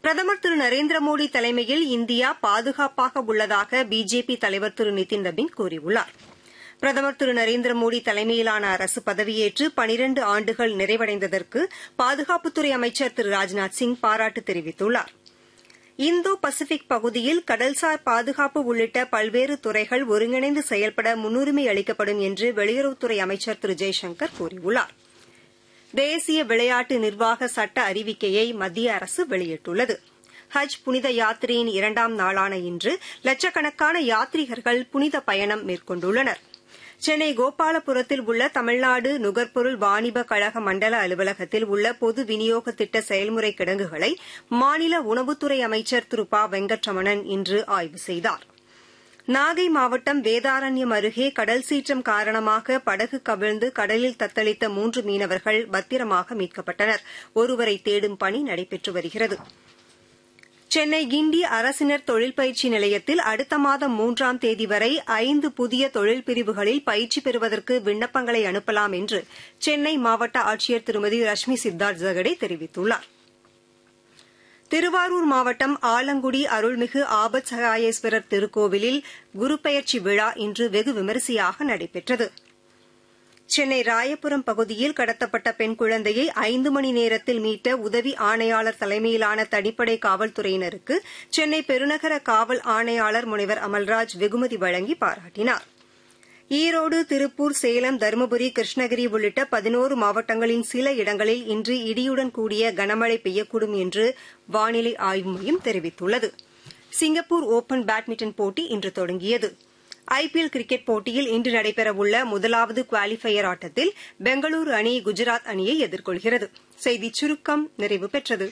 பிரதமர் திரு நரேந்திர மோடி தலைமையில் இந்தியா பாதுகாப்பாக உள்ளதாக பிஜேபி தலைவர் திரு நிதின் ரபின் கூறியுள்ளார் பிரதமர் திரு நரேந்திர மோடி தலைமையிலான அரசு பதவியேற்று பனிரண்டு ஆண்டுகள் நிறைவடைந்ததற்கு பாதுகாப்புத்துறை அமைச்சர் திரு ராஜ்நாத் சிங் பாராட்டு தெரிவித்துள்ளார் இந்தோ பசிபிக் பகுதியில் கடல்சார் பாதுகாப்பு உள்ளிட்ட பல்வேறு துறைகள் ஒருங்கிணைந்து செயல்பட முன்னுரிமை அளிக்கப்படும் என்று வெளியுறவுத்துறை அமைச்சர் திரு ஜெய்சங்கர் கூறியுள்ளார் தேசிய விளையாட்டு நிர்வாக சட்ட அறிவிக்கையை மத்திய அரசு வெளியிட்டுள்ளது ஹஜ் புனித யாத்திரையின் இரண்டாம் நாளான இன்று லட்சக்கணக்கான யாத்ரீகர்கள் புனித பயணம் மேற்கொண்டுள்ளனா் சென்னை கோபாலபுரத்தில் உள்ள தமிழ்நாடு நுகர்பொருள் வாணிப கழக மண்டல அலுவலகத்தில் உள்ள பொது விநியோக திட்ட செயல்முறை கிடங்குகளை மாநில உணவுத்துறை அமைச்சர் திரு ப வெங்கட்ரமணன் இன்று ஆய்வு செய்தார் நாகை மாவட்டம் வேதாரண்யம் அருகே கடல் சீற்றம் காரணமாக படகு கவிழ்ந்து கடலில் தத்தளித்த மூன்று மீனவர்கள் பத்திரமாக மீட்கப்பட்டனர் ஒருவரை தேடும் பணி நடைபெற்று வருகிறது சென்னை கிண்டி அரசினர் தொழில் பயிற்சி நிலையத்தில் அடுத்த மாதம் மூன்றாம் தேதி வரை ஐந்து புதிய தொழில் பிரிவுகளில் பயிற்சி பெறுவதற்கு விண்ணப்பங்களை அனுப்பலாம் என்று சென்னை மாவட்ட ஆட்சியர் திருமதி ரஷ்மி சித்தார்த் ஜகடே தெரிவித்துள்ளார் திருவாரூர் மாவட்டம் ஆலங்குடி அருள்மிகு ஆபத் சகாயேஸ்வரர் திருக்கோவிலில் குருபெயர்ச்சி விழா இன்று வெகு விமரிசையாக நடைபெற்றது சென்னை ராயபுரம் பகுதியில் கடத்தப்பட்ட பெண் குழந்தையை ஐந்து மணி நேரத்தில் மீட்ட உதவி ஆணையாளர் தலைமையிலான தனிப்படை காவல்துறையினருக்கு சென்னை பெருநகர காவல் ஆணையாளர் முனைவர் அமல்ராஜ் வெகுமதி வழங்கி பாராட்டினார் ஈரோடு திருப்பூர் சேலம் தருமபுரி கிருஷ்ணகிரி உள்ளிட்ட பதினோரு மாவட்டங்களின் சில இடங்களில் இன்று இடியுடன் கூடிய கனமழை பெய்யக்கூடும் என்று வானிலை ஆய்வு மையம் தெரிவித்துள்ளது சிங்கப்பூர் ஒபன் பேட்மிண்டன் போட்டி இன்று தொடங்கியது ஐபிஎல் கிரிக்கெட் போட்டியில் இன்று நடைபெறவுள்ள முதலாவது குவாலிஃபயர் ஆட்டத்தில் பெங்களூரு அணி குஜராத் அணியை எதிர்கொள்கிறது செய்திச் சுருக்கம் நிறைவு பெற்றது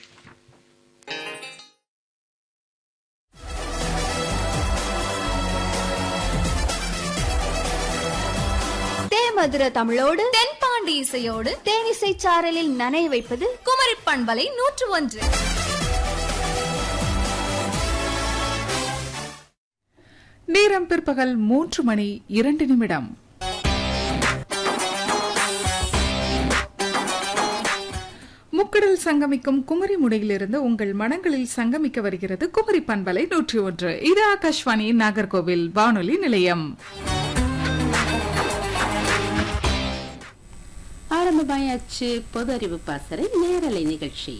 தேமதுர தமிழோடு தென்பாண்டி இசையோடு தேனிசை சாரலில் நனைய வைப்பது குமரி பண்பலை நூற்று ஒன்று நேரம் பிற்பகல் மூன்று மணி இரண்டு நிமிடம் முக்கடல் சங்கமிக்கும் குமரி முனையிலிருந்து உங்கள் மனங்களில் சங்கமிக்க வருகிறது குமரி பண்பலை நூற்றி ஒன்று இது ஆகாஷ்வாணி நாகர்கோவில் வானொலி நிலையம் ஆரம்பமாயாச்சு பொது அறிவு பாசறை நேரலை நிகழ்ச்சி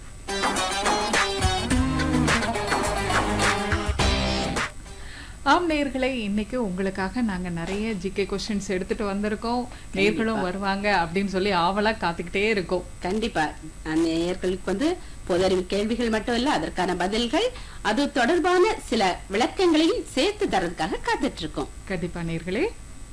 ஆம் நேயர்களே இன்னைக்கு உங்களுக்காக நாங்க நிறைய ஜிகே கொஸ்டின்ஸ் எடுத்துட்டு வந்திருக்கோம் நேர்களும் வருவாங்க அப்படின்னு சொல்லி ஆவலா காத்துக்கிட்டே இருக்கோம் கண்டிப்பா அந்த நேயர்களுக்கு வந்து பொது அறிவு கேள்விகள் மட்டும் இல்ல அதற்கான பதில்கள் அது தொடர்பான சில விளக்கங்களையும் சேர்த்து தரதுக்காக காத்துட்டு இருக்கோம் கண்டிப்பா நேர்களே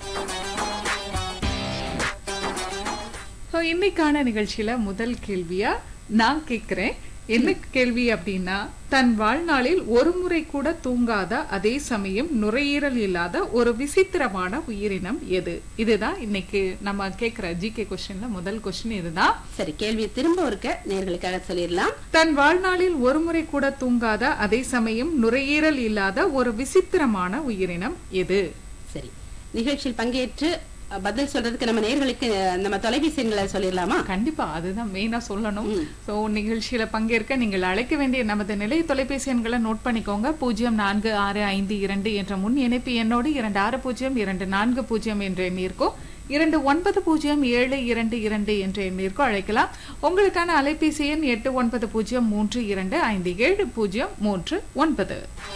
ஸோ இன்னைக்கான நிகழ்ச்சியில முதல் கேள்வியா நான் கேட்கிறேன் என்ன கேள்வி அப்படின்னா தன் வாழ்நாளில் ஒரு முறை கூட தூங்காத அதே சமயம் நுரையீரல் இல்லாத ஒரு விசித்திரமான உயிரினம் எது இதுதான் இன்னைக்கு நம்ம கேட்கிற ஜிகே கொஸ்டின்ல முதல் கொஸ்டின் இதுதான் சரி கேள்வியை திரும்ப ஒருக்க நேர்களுக்காக சொல்லிடலாம் தன் வாழ்நாளில் ஒரு முறை கூட தூங்காத அதே சமயம் நுரையீரல் இல்லாத ஒரு விசித்திரமான உயிரினம் எது சரி நிகழ்ச்சியில் பங்கேற்று அஹ், பதில் சொல்றதுக்கு நம்ம நேர்களுக்கு அஹ், நம்ம தொலைபேசி எண்களை சொல்லிடலாமா கண்டிப்பா அதுதான் மெயினா சொல்லணும் சோ நிகழ்ச்சியில பங்கேற்க நீங்கள் அழைக்க வேண்டிய நமது நிலைய தொலைபேசி எண்களை நோட் பண்ணிக்கோங்க பூஜ்ஜியம் நான்கு ஆறு ஐந்து இரண்டு என்ற முன் இணைப்பு எண்ணோடு இரண்டு ஆறு பூஜ்ஜியம் இரண்டு நான்கு பூஜ்ஜியம் என்ற எண்ணிற்கோ இரண்டு ஒன்பது பூஜ்ஜியம் ஏழு இரண்டு இரண்டு என்ற எண்ணிற்கோ அழைக்கலாம் உங்களுக்கான அலைபேசி எண் எட்டு ஒன்பது பூஜ்ஜியம் மூன்று இரண்டு ஐந்து ஏழு பூஜ்ஜியம் மூன்று ஒன்பது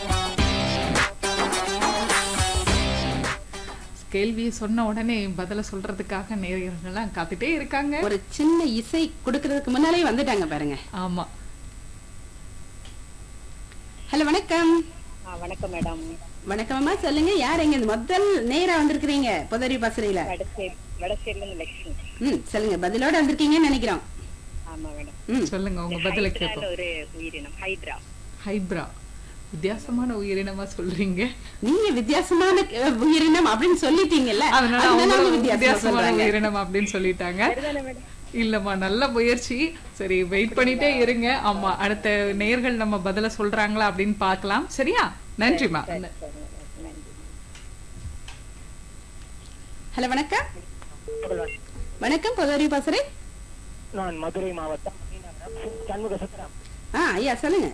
கேள்வியை சொன்ன உடனே பதில சொல்றதுக்காக நேயர்கள்லாம் காத்துட்டே இருக்காங்க ஒரு சின்ன இசை கொடுக்கறதுக்கு முன்னாலே வந்துட்டாங்க பாருங்க ஆமா ஹலோ வணக்கம் ஆ, வணக்கம் மேடம் வணக்கம் அம்மா சொல்லுங்க யார் எங்க இந்த முதல் நேரா வந்திருக்கிறீங்க புதரி பசறையில வடசேரி வடசேரியிலிருந்து லட்சுமி ம் சொல்லுங்க பதிலோட வந்திருக்கீங்கன்னு நினைக்கிறோம் ஆமா மேடம் ம் சொல்லுங்க உங்க பதில ஹைட்ரான்னு கேட்போம் ஒரு உயிரினம் ஹைட்ரா ஹைப்ரா வித்தியாசமான உயிரினமா சொல்றீங்க நீங்க வித்தியாசமான அஹ், உயிரினம் அப்படின்னு சொல்லிட்டீங்கல்ல அதனால அதனால அவங்க அவங்க வித்தியாசமா வித்தியாசமான சொல்றாங்க உயிரினம் அப்படின்னு சொல்லிட்டாங்க சரிதானே மேடம் இல்லம்மா நல்ல முயற்சி சரி வெயிட் பண்ணிட்டே இருங்க ஆமா அடுத்த நேர்கள் நம்ம பதில சொல்றாங்களா அப்படின்னு பார்க்கலாம் சரியா நன்றிமா சரி மேடம் நன்றி ஹலோ வணக்கம் புகழ்வன். வணக்கம் புதரி பசறை நான் மதுரை மாவட்டம் மீனவரம் சண்முக சுந்தரம் ஆ ஐயா சொல்லுங்க